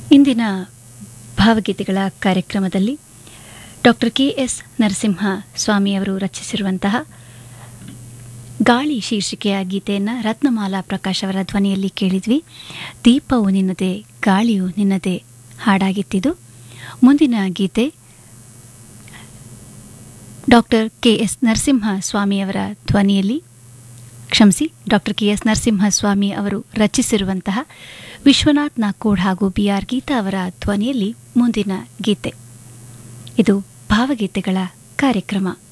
ಇಂದಿನ ಭಾವಗೀತೆಗಳ ಕಾರ್ಯಕ್ರಮದಲ್ಲಿ ಡಾಕ್ಟರ್ ಕೆ ಎಸ್ ನರಸಿಂಹ ಸ್ವಾಮಿಯವರು ರಚಿಸಿರುವಂತಹ ಗಾಳಿ ಶೀರ್ಷಿಕೆಯ ಗೀತೆಯನ್ನು ರತ್ನಮಾಲಾ ಪ್ರಕಾಶ್ ಅವರ ಧ್ವನಿಯಲ್ಲಿ ಕೇಳಿದ್ವಿ ದೀಪವು ನಿನ್ನದೇ ಗಾಳಿಯು ನಿನ್ನದೇ ಹಾಡಾಗಿತ್ತಿದು ಮುಂದಿನ ಗೀತೆ doctor K S Narasimha Swamy ಧ್ವನಿಯಲ್ಲಿ ಕ್ಷಮಿಸಿ doctor K S Narasimha Swamy ಅವರು ರಚಿಸಿರುವಂತಹ ವಿಶ್ವನಾಥ್ ನಾಕೋಡ್ ಹಾಗೂ ಬಿ ಆರ್ ಗೀತಾ ಅವರ ಧ್ವನಿಯಲ್ಲಿ ಮುಂದಿನ ಗೀತೆ ಇದು ಭಾವಗೀತೆಗಳ ಕಾರ್ಯಕ್ರಮ